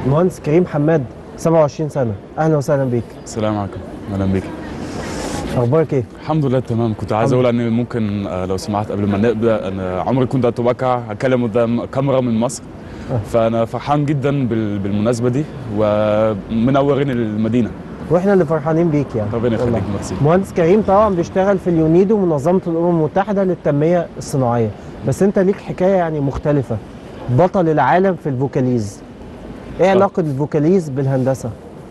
المهندس كريم حماد 27 سنه اهلا وسهلا بيك السلام عليكم اهلا بك اخبارك ايه الحمد لله تمام كنت عايز اقول ان ممكن آه، لو سمحت قبل ما نبدا انا عمري كنت اتوقع اتكلم قدام كاميرا من مصر فانا فرحان جدا بال- بالمناسبه دي ومنورين المدينه واحنا اللي فرحانين بيك يعني ربنا والله. يخليك ميرسي مهندس كريم طبعا بيشتغل في اليونيدو منظمه الامم المتحده للتنميه الصناعيه بس انت ليك حكايه يعني مختلفه بطل العالم في الفوكاليز ايه علاقه الفوكاليز بالهندسه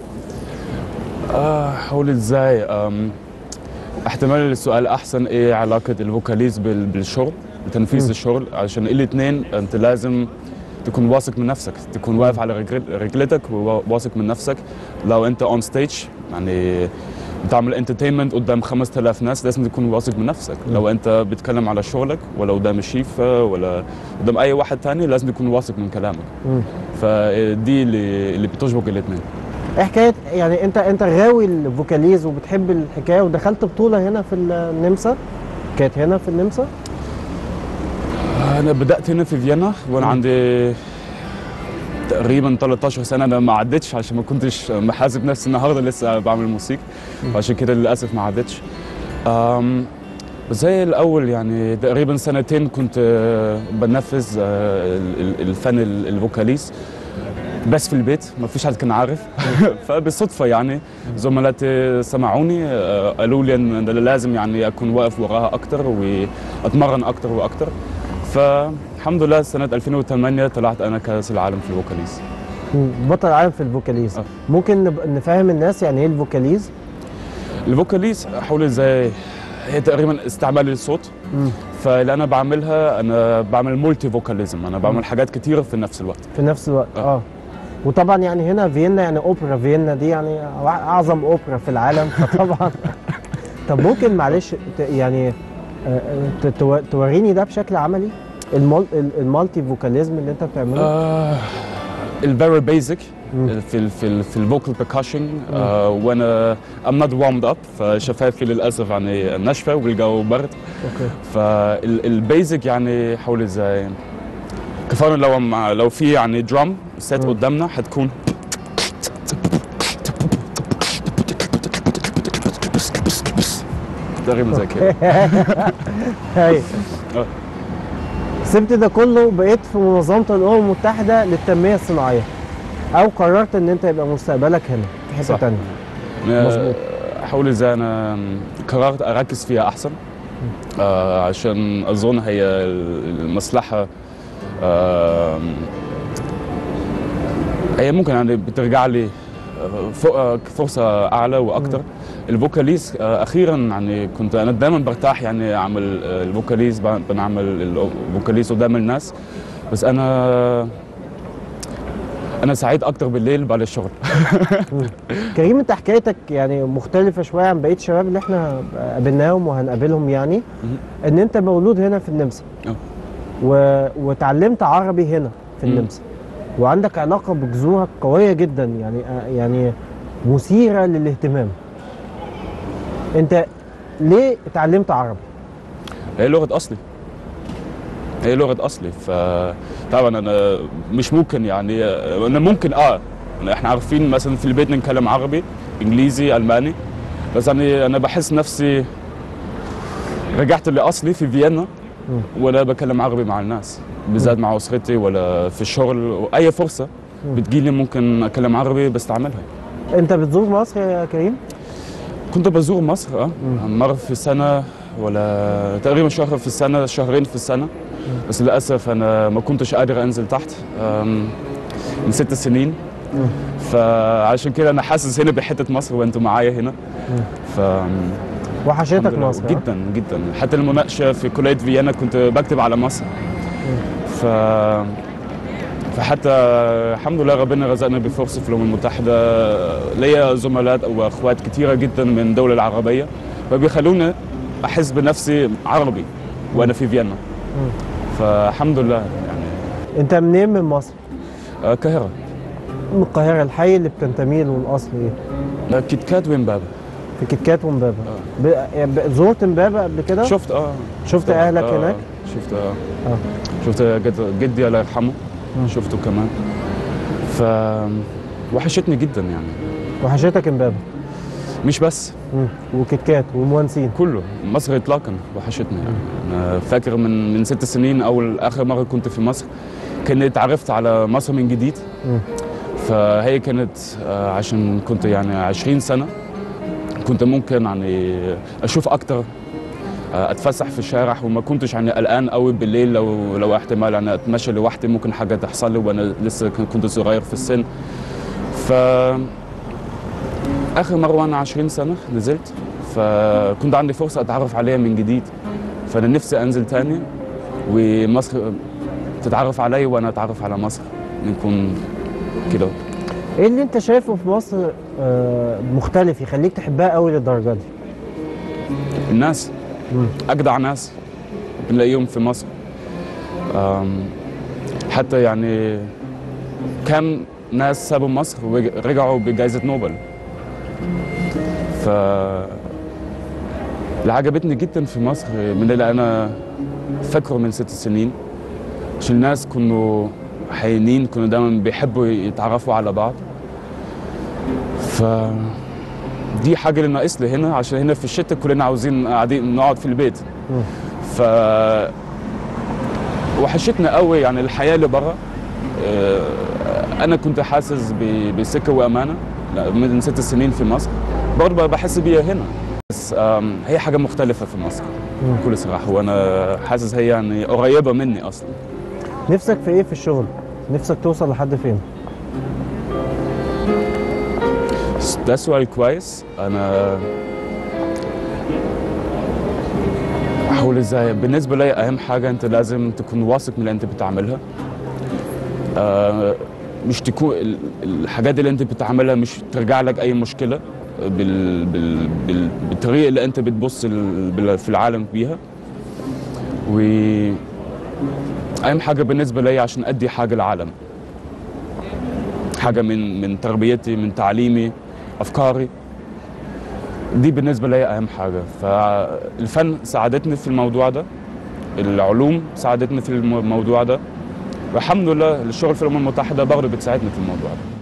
آه حول ازاي أم، احتمال السؤال احسن ايه علاقه الفوكاليز بال- بالشغل بتنفيذ الشغل عشان الاثنين انت لازم تكون واثق من نفسك تكون واقف على رجل- رجلتك وواثق من نفسك لو انت اون ستيج يعني بتعمل انترتينمنت قدام 5000 ناس لازم تكون واثق من نفسك لو انت بتتكلم على شغلك ولا قدام الشيف ولا قدام اي واحد تاني لازم تكون واثق من كلامك مم. فدي اللي اللي بتشبك الاثنين ايه حكايه يعني انت انت غاوي الفوكاليز وبتحب الحكايه ودخلت بطوله هنا في النمسا كانت هنا في النمسا انا بدات هنا في فيينا وانا عندي تقريبا 13 سنه انا ما عدتش عشان ما كنتش محاسب نفسي النهارده لسه بعمل موسيقى وعشان كده للاسف ما عدتش أم، بس زي الاول يعني تقريبا سنتين كنت آه، بنفذ آه، ال- ال- الفن ال- الفوكاليز بس في البيت ما فيش حد كان عارف فبالصدفه يعني زملاتي سمعوني آه، قالوا لي ان أنا لازم يعني اكون واقف وراها اكتر واتمرن اكتر واكتر فالحمد لله سنه 2008 طلعت انا كاس العالم في الفوكاليز مم. بطل العالم في الفوكاليز آه. ممكن نب- نفهم الناس يعني ايه الفوكاليز الفوكاليز حول ازاي هي تقريبا استعمال الصوت مم. فاللي انا بعملها انا بعمل مولتي فوكاليزم انا بعمل حاجات كتيره في نفس الوقت في نفس الوقت اه, آه. وطبعا يعني هنا فيينا يعني اوبرا فيينا دي يعني اعظم اوبرا في العالم فطبعا طب ممكن معلش ت- يعني آه، آه، ت- تو- توريني ده بشكل عملي المال ال- المالتي فوكاليزم اللي انت بتعمله آه الفيري بيزك مم. في ال في ال في الفوكال بيركشن وانا ام نوت وارمد اب فشفايفي للاسف يعني ناشفه والجو برد اوكي فالبيزك يعني حول ازاي كفايه لو مع لو في يعني درام سيت مم. قدامنا حتكون تقريبا زي كده هاي آه. سبت ده كله بقيت في منظمه الامم المتحده للتنميه الصناعيه او قررت ان انت يبقى مستقبلك هنا في حته صح. ثانيه أنا مظبوط. حول ازاي انا قررت اركز فيها احسن آه عشان اظن هي المصلحه آه هي ممكن يعني بترجع لي آه، ف- آه، فرصه اعلى واكثر الفوكاليز آه، اخيرا يعني كنت انا دائما برتاح يعني اعمل آه، الفوكاليز ب- بنعمل الفوكاليز قدام الناس بس انا انا سعيد اكثر بالليل بعد الشغل كريم انت حكايتك يعني مختلفه شويه عن بقيه الشباب اللي احنا قابلناهم وهنقابلهم يعني مهم. ان انت مولود هنا في النمسا آه. و... وتعلمت عربي هنا في مم. النمسا وعندك علاقه بجذورك قويه جدا يعني يعني مثيره للاهتمام انت ليه اتعلمت عربي هي لغه اصلي هي لغه اصلي فطبعا انا مش ممكن يعني انا ممكن اه احنا عارفين مثلا في البيت نتكلم عربي انجليزي الماني بس انا انا بحس نفسي رجعت لاصلي في فيينا وانا بكلم عربي مع الناس بالذات مع اسرتي ولا في الشغل اي فرصه بتجيلي ممكن اتكلم عربي بستعملها انت بتزور مصر يا كريم كنت بزور مصر اه مرة في السنة ولا تقريبا شهر في السنة شهرين في السنة بس للأسف أنا ما كنتش قادر أنزل تحت أم، من ست سنين فعشان كده أنا حاسس هنا بحتة مصر وأنتم معايا هنا ف وحشتك الحمد لله. مصر ها؟ جدا جدا حتى المناقشة في كلية فيينا كنت بكتب على مصر ف فحتى الحمد لله ربنا رزقنا بفرصة في الأمم المتحدة ليا زملاء أو أخوات كثيرة جدا من الدول العربية فبيخلوني أحس بنفسي عربي وأنا في فيينا فالحمد لله يعني انت منين من مصر آه، القاهرة من القاهره الحي اللي بتنتمي له الاصل ايه آه، كيت كات وإمبابة في كيت كات ومبابا ب... ب... زرت مبابا قبل كده شفت اه شفت أهلك آه، هناك؟ شفت اه اه شفت جد جدي الله يرحمه شفته كمان ف وحشتني جدا يعني وحشتك امبابه مش بس مم. وكيت كات وموانسين كله مصر اطلاقا وحشتني يعني انا فاكر من من ست سنين اول اخر مره كنت في مصر كنت اتعرفت على مصر من جديد مم. فهي كانت آه، عشان كنت يعني 20 سنه كنت ممكن يعني اشوف اكتر آه، اتفسح في الشارع وما كنتش يعني قلقان قوي بالليل لو لو احتمال يعني اتمشى لوحدي ممكن حاجه تحصل لي وانا لسه كنت صغير في السن ف اخر مره وانا 20 سنه نزلت فكنت عندي فرصه اتعرف عليها من جديد فانا نفسي انزل تاني ومصر تتعرف علي وانا اتعرف على مصر نكون كده ايه اللي انت شايفه في مصر آه، مختلف يخليك تحبها قوي للدرجه دي الناس مم. اجدع ناس بنلاقيهم في مصر أم، حتى يعني كم ناس سابوا مصر ورجعوا بجائزة نوبل ف اللي عجبتني جدا في مصر من اللي انا فاكره من ست سنين عشان الناس كانوا حنين كانوا دايما بيحبوا يتعرفوا على بعض ف دي حاجه اللي ناقص لي هنا عشان هنا في الشتاء كلنا عاوزين قاعدين نقعد في البيت مم. ف وحشتنا قوي يعني الحياه اللي بره آه، انا كنت حاسس ب- بسكه وامانه لا، من ست سنين في مصر برضه بحس بيها هنا بس آم، هي حاجه مختلفه في مصر مم. بكل صراحه وانا حاسس هي يعني قريبه مني اصلا نفسك في ايه في الشغل نفسك توصل لحد فين ده سؤال كويس انا احاول ازاي بالنسبه لي اهم حاجه انت لازم تكون واثق من اللي انت بتعملها آه، مش تكون ال- الحاجات اللي انت بتعملها مش ترجع لك اي مشكله بال... بال... بال... بالطريقه اللي انت بتبص ال- بال- في العالم بيها و اهم حاجه بالنسبه لي عشان ادي حاجه للعالم حاجه من من تربيتي من تعليمي افكاري دي بالنسبه لي اهم حاجه فالفن ساعدتني في الموضوع ده العلوم ساعدتني في الموضوع ده والحمد لله الشغل في الامم المتحده برضه بتساعدني في الموضوع ده